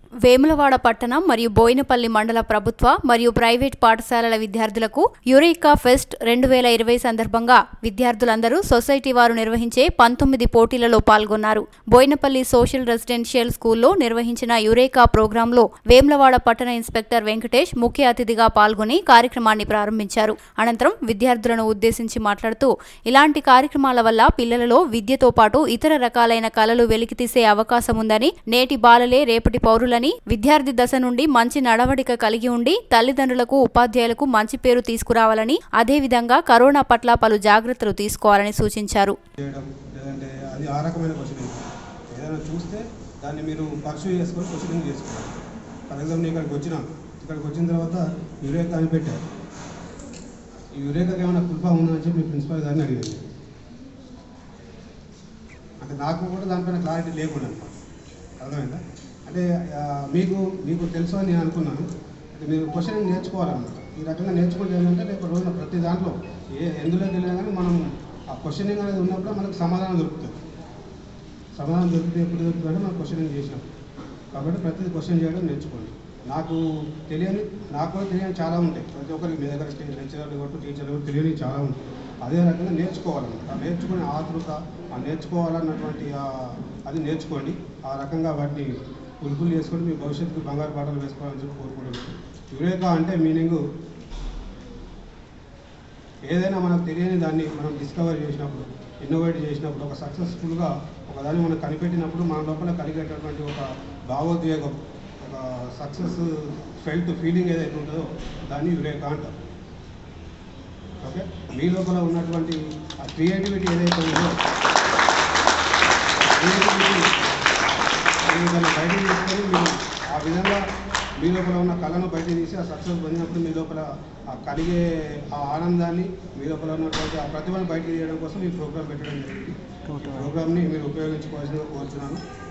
వేములవాడ పట్టణం మరియు బోయినపల్లి మండల ప్రభుత్వ మరియు ప్రైవేట్ పాఠశాలల విద్యార్థులకు యురేకా ఫెస్ట్ రెండు వేల ఇరవై సందర్భంగా విద్యార్థులందరూ సొసైటీ వారు నిర్వహించే పంతొమ్మిది పోటీలలో పాల్గొన్నారు బోయినపల్లి సోషల్ రెసిడెన్షియల్ స్కూల్లో నిర్వహించిన యురేకా ప్రోగ్రాంలో వేములవాడ పట్టణ ఇన్స్పెక్టర్ వెంకటేష్ ముఖ్య అతిథిగా పాల్గొని కార్యక్రమాన్ని ప్రారంభించారు అనంతరం విద్యార్థులను ఉద్దేశించి మాట్లాడుతూ ఇలాంటి కార్యక్రమాల వల్ల పిల్లలలో విద్యతో పాటు ఇతర రకాలైన కళలు వెలికితీసే అవకాశం ఉందని నేటి బాలలే రేపటి పౌరులని విద్యార్థి దశ నుండి మంచి నడవడిక కలిగి ఉండి తల్లిదండ్రులకు ఉపాధ్యాయులకు మంచి పేరు తీసుకురావాలని అదేవిధంగా కరోనా పట్ల పలు జాగ్రత్తలు తీసుకోవాలని సూచించారు చేయడం లేదంటే అది ఆ రకమైన క్వశ్చనింగ్ ఏదైనా చూస్తే దాన్ని మీరు పర్సూ చేసుకొని క్వశ్చనింగ్ చేసుకోవాలి ఫర్ ఎగ్జాంపుల్ నేను ఇక్కడికి వచ్చిన ఇక్కడికి వచ్చిన తర్వాత యురేకా అని పెట్టారు ఈ యురేకాకి ఏమైనా కుల్పా ఉందా అని చెప్పి మీ ప్రిన్సిపల్ గారిని అడిగాను అంటే నాకు కూడా దానిపైన క్లారిటీ లేకుండా అనమాట అర్థమైందా అంటే ఆ, మీకు మీకు తెలుసు అని నేను అనుకున్నాను అంటే మీరు క్వశ్చనింగ్ నేర్చుకోవాలన్నమాట ఈ రకంగా నేర్చుకుంటే ఏంటంటే రేపు రోజున ప్రతి దాంట్లో ఏ ఎందులోకి వెళ్ళినా కానీ మనం ఆ క్వశ్చనింగ్ అనేది ఉన్నప్పుడు మనకు సమాధానం దొరుకుతుంది సమాధానం దొరికితే ఎప్పుడు దొరుకుతుందంటే మనం క్వశ్చనింగ్ చేసినాం కాబట్టి ప్రతిదీ క్వశ్చన్ చేయడం నేర్చుకోండి నాకు తెలియని నాకు కూడా తెలియని చాలా ఉంటాయి ప్రతి ఒక్కరికి మీ దగ్గర లెక్చరర్లు కొట్టు టీచర్లు కూడా తెలియని చాలా ఉంటాయి అదే రకంగా నేర్చుకోవాలన్నమాట ఆ నేర్చుకునే ఆతృత ఆ నేర్చుకోవాలన్నటువంటి ఆ- అది నేర్చుకోండి ఆ రకంగా వాటిని పులుపులు చేసుకొని మీ భవిష్యత్తుకు బంగారు పాటలు వేసుకోవాలని చెప్పి కోరుకుంటున్నాను యురేకా అంటే మీనింగ్ ఏదైనా మనకు తెలియని దాన్ని మనం డిస్కవర్ చేసినప్పుడు ఇన్నోవేట్ చేసినప్పుడు ఒక సక్సెస్ఫుల్గా ఒక దాన్ని మనం కనిపెట్టినప్పుడు మన లోపల కలిగేటటువంటి ఒక భావోద్వేగం ఒక సక్సెస్ ఫెల్ట్ ఫీలింగ్ ఏదైతే ఉంటుందో దాన్ని యురేకా అంటారు ఓకే మీ లోపల ఉన్నటువంటి ఆ క్రియేటివిటీ ఏదైతే ఉందో క్రియేటివిటీ మీరు దాన్ని బయటకు తీసుకొని మీరు ఆ విధంగా మీ లోపల ఉన్న కళను బయట తీసి ఆ సక్సెస్ పొందినప్పుడు మీ లోపల ఆ కలిగే ఆ ఆనందాన్ని మీ లోపల ఉన్నటువంటి ఆ ప్రతిభను బయటకు తీయడం కోసం ఈ ప్రోగ్రామ్ పెట్టడం జరిగింది ప్రోగ్రామ్ని మీరు ఉపయోగించుకోవాల్సిందిగా కోరుతున్నాను